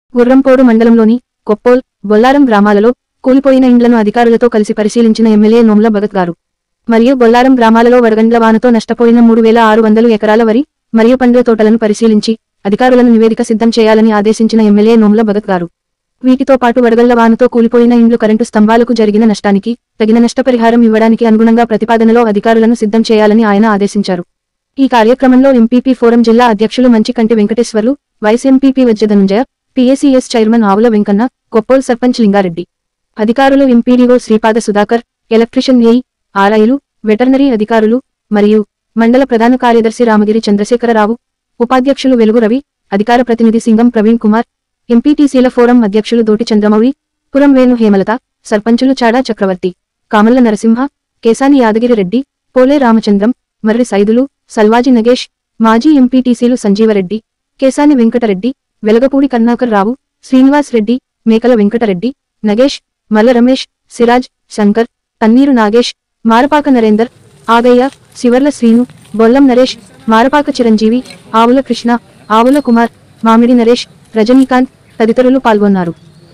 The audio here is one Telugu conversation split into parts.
గుర్రంపోడు మండలంలోని కొప్పోల్ బొల్లారం గ్రామాలలో కూలిపోయిన ఇండ్లను అధికారులతో కలిసి పరిశీలించిన ఎమ్మెల్యే నోమ్ల భగత్ గారు మరియు బొల్లారం గ్రామాలలో వడగండ్ల వానతో నష్టపోయిన మూడు వేల ఆరు వందలు ఎకరాల వరి మరియు పండ్ల తోటలను పరిశీలించి అధికారులను నివేదిక సిద్ధం చేయాలని ఆదేశించిన ఎమ్మెల్యే నోమ్ల భగత్ గారు వీటితో పాటు వడగళ్ల వానతో కూలిపోయిన ఇండ్లు కరెంటు స్తంభాలకు జరిగిన నష్టానికి తగిన నష్టపరిహారం ఇవ్వడానికి అనుగుణంగా ప్రతిపాదనలో అధికారులను సిద్ధం చేయాలని ఆయన ఆదేశించారు ఈ కార్యక్రమంలో ఎంపీపీ ఫోరం జిల్లా అధ్యక్షులు Manchikanti Venkateswarlu vice MPP Vajradhanunjaya PACS chairman Avula Venkanna Koppol sarpanch Lingareddy అధికారులు MPDO Sripada Sudhakar electrician AE ఆర్ఐలు వెటర్నరీ అధికారులు మరియు మండల ప్రధాన కార్యదర్శి రామగిరి చంద్రశేఖరరావు ఉపాధ్యక్షులు వెలుగు రవి అధికార ప్రతినిధి సింగం ప్రవీణ్ కుమార్ ఎంపీటీసీల ఫోరం అధ్యక్షులు దోటి చంద్రమౌళి పురం వేణు హేమలత సర్పంచులు చాడా చక్రవర్తి కామల్ల నరసింహ కేసాని యాదగిరి రెడ్డి పోలే రామచంద్రం మర్రి సైదులు సల్వాజి నగేష్ మాజీ ఎంపీటీసీలు సంజీవరెడ్డి కేసాని వెంకటరెడ్డి వెలగపూడి కర్ణాకర్ రావు శ్రీనివాస్ రెడ్డి మేకల వెంకటరెడ్డి నగేష్ మల్ల రమేష్ సిరాజ్ శంకర్ తన్నీరు నాగేష్ మారపాక నరేందర్ ఆగయ్య శివర్ల శ్రీను బొల్లం నరేష్ మారపాక చిరంజీవి ఆవుల కృష్ణ ఆవుల కుమార్ మామిడి నరేష్ రజనీకాంత్ తదితరులు పాల్గొన్నారు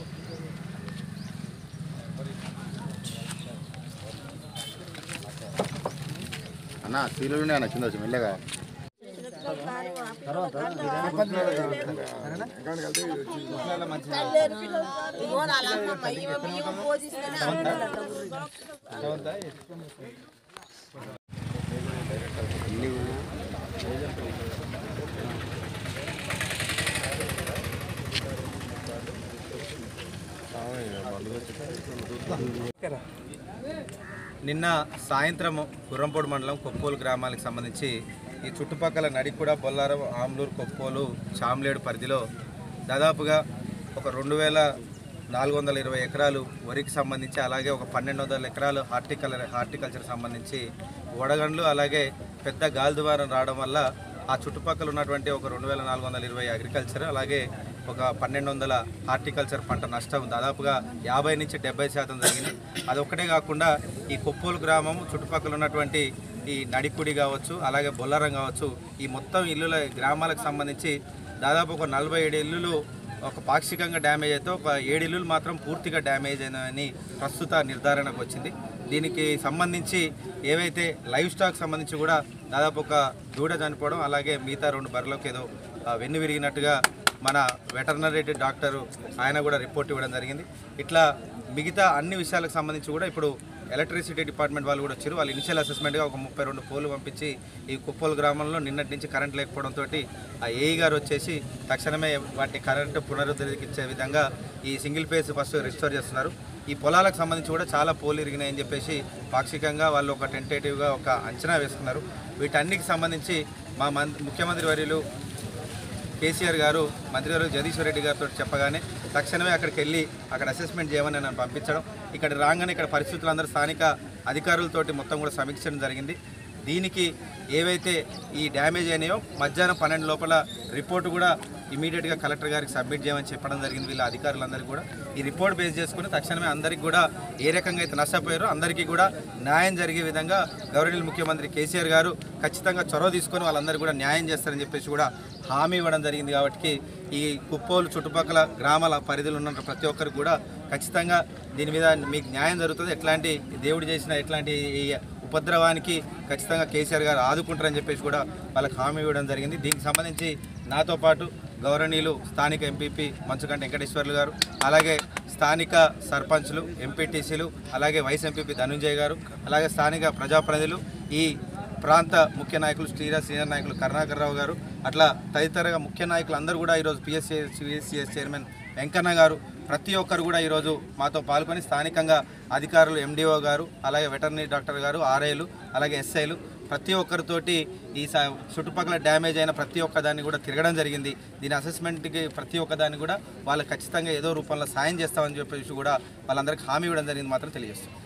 అన్న సీలునే అన్న కింద వచ్చి మెల్లగా నిన్న సాయంత్రం గుర్రంపోడు మండలం కొప్పోలు గ్రామాలకు సంబంధించి ఈ చుట్టుపక్కల నడికూడ బొల్లారం ఆమ్లూరు కొప్పోలు చామ్లేడు పరిధిలో దాదాపుగా ఒక రెండు వేల నాలుగు వందల ఇరవై ఎకరాలు వరికి సంబంధించి అలాగే ఒక పన్నెండు వందల ఎకరాలు హార్టికలర్ హార్టికల్చర్ సంబంధించి వడగండ్లు అలాగే పెద్ద గాలి దువారం రావడం వల్ల ఆ చుట్టుపక్కల ఉన్నటువంటి ఒక రెండు వేల నాలుగు వందల ఇరవై అగ్రికల్చర్ అలాగే ఒక పన్నెండు వందల హార్టికల్చర్ పంట నష్టం దాదాపుగా యాభై నుంచి డెబ్బై శాతం జరిగింది అదొక్కటే కాకుండా ఈ కొప్పోలు గ్రామం చుట్టుపక్కల ఉన్నటువంటి ఈ నడికుడి కావచ్చు అలాగే బొల్లారం కావచ్చు ఈ మొత్తం ఇల్లుల గ్రామాలకు సంబంధించి దాదాపు ఒక నలభై ఏడు ఇల్లులు ఒక పాక్షికంగా డ్యామేజ్ అయితే ఒక ఏడు ఇల్లులు మాత్రం పూర్తిగా డ్యామేజ్ అయినాయని ప్రస్తుత నిర్ధారణకు వచ్చింది దీనికి సంబంధించి ఏవైతే లైవ్ స్టాక్ సంబంధించి కూడా దాదాపు ఒక దూడ చనిపోవడం అలాగే మిగతా రెండు బర్రెలకు ఏదో ఆ, వెన్ను విరిగినట్టుగా మన వెటర్నరీ డాక్టరు ఆయన కూడా రిపోర్ట్ ఇవ్వడం జరిగింది ఇట్లా మిగతా అన్ని విషయాలకు సంబంధించి కూడా ఇప్పుడు ఎలక్ట్రిసిటీ డిపార్ట్మెంట్ వాళ్ళు కూడా వచ్చారు వాళ్ళు ఇనిషియల్ అసెస్మెంట్గా ఒక ముప్పై రెండు పోలు పంపించి ఈ కుప్పోలు గ్రామంలో నిన్నటి నుంచి కరెంట్ లేకపోవడంతో ఆ ఏఈ గారు వచ్చేసి తక్షణమే వాటి కరెంటు పునరుద్ధరించే విధంగా ఈ సింగిల్ ఫేజ్ ఫస్ట్ రిస్టోర్ చేస్తున్నారు ఈ పొలాలకు సంబంధించి కూడా చాలా పోలు ఇరిగినాయని చెప్పేసి పాక్షికంగా వాళ్ళు ఒక టెంటేటివ్గా ఒక అంచనా వేసుకున్నారు వీటన్నిటికి సంబంధించి మా మం ముఖ్యమంత్రి వర్యులు కేసీఆర్ గారు మంత్రివర్గ జగదీశ్వర్ రెడ్డి గారితో చెప్పగానే తక్షణమే అక్కడికి వెళ్ళి అక్కడ అసెస్మెంట్ చేయమని నన్ను పంపించడం ఇక్కడ రాగానే ఇక్కడ పరిస్థితులు అందరూ స్థానిక అధికారులతోటి మొత్తం కూడా సమీక్షించడం జరిగింది దీనికి ఏవైతే ఈ డ్యామేజ్ అయినాయో మధ్యాహ్నం పన్నెండు లోపల రిపోర్టు కూడా ఇమీడియట్గా కలెక్టర్ గారికి సబ్మిట్ చేయమని చెప్పడం జరిగింది వీళ్ళ అధికారులందరికీ కూడా ఈ రిపోర్ట్ బేస్ చేసుకుని తక్షణమే అందరికీ కూడా ఏ రకంగా అయితే నష్టపోయారో అందరికీ కూడా న్యాయం జరిగే విధంగా గౌరవనీయులు ముఖ్యమంత్రి కేసీఆర్ గారు ఖచ్చితంగా చొరవ తీసుకొని వాళ్ళందరూ కూడా న్యాయం చేస్తారని చెప్పేసి కూడా హామీ ఇవ్వడం జరిగింది కాబట్టి ఈ కుప్పోలు చుట్టుపక్కల గ్రామాల పరిధిలో ఉన్న ప్రతి ఒక్కరికి కూడా ఖచ్చితంగా దీని మీద మీకు న్యాయం జరుగుతుంది ఎట్లాంటి దేవుడు చేసిన ఎట్లాంటి ఈ ఉపద్రవానికి ఖచ్చితంగా కేసీఆర్ గారు ఆదుకుంటారని చెప్పేసి కూడా వాళ్ళకి హామీ ఇవ్వడం జరిగింది దీనికి సంబంధించి నాతో పాటు గౌరవనీయులు స్థానిక ఎంపీపీ మంచుకంటి వెంకటేశ్వర్లు గారు అలాగే స్థానిక సర్పంచ్లు ఎంపీటీసీలు అలాగే వైస్ ఎంపీపీ ధనుంజయ్ గారు అలాగే స్థానిక ప్రజాప్రతినిధులు ఈ ప్రాంత ముఖ్య నాయకులు శ్రీరాజ్ సీనియర్ నాయకులు కరుణాకర్ రావు గారు అట్లా తదితర ముఖ్య నాయకులు అందరూ కూడా ఈరోజు పిఎస్సి సిఎస్సిఎస్ చైర్మన్ వెంకన్న గారు ప్రతి ఒక్కరు కూడా ఈరోజు మాతో పాల్గొని స్థానికంగా అధికారులు ఎండిఓ గారు అలాగే వెటర్నరీ డాక్టర్ గారు ఆర్ఐలు అలాగే ఎస్ఐలు ప్రతి ఒక్కరితోటి ఈ స- చుట్టుపక్కల డ్యామేజ్ అయిన ప్రతి ఒక్క దాన్ని కూడా తిరగడం జరిగింది దీని అసెస్మెంట్కి ప్రతి ఒక్క దాన్ని కూడా వాళ్ళకి ఖచ్చితంగా ఏదో రూపంలో సాయం చేస్తామని చెప్పేసి కూడా వాళ్ళందరికీ హామీ ఇవ్వడం జరిగింది మాత్రం తెలియజేస్తాం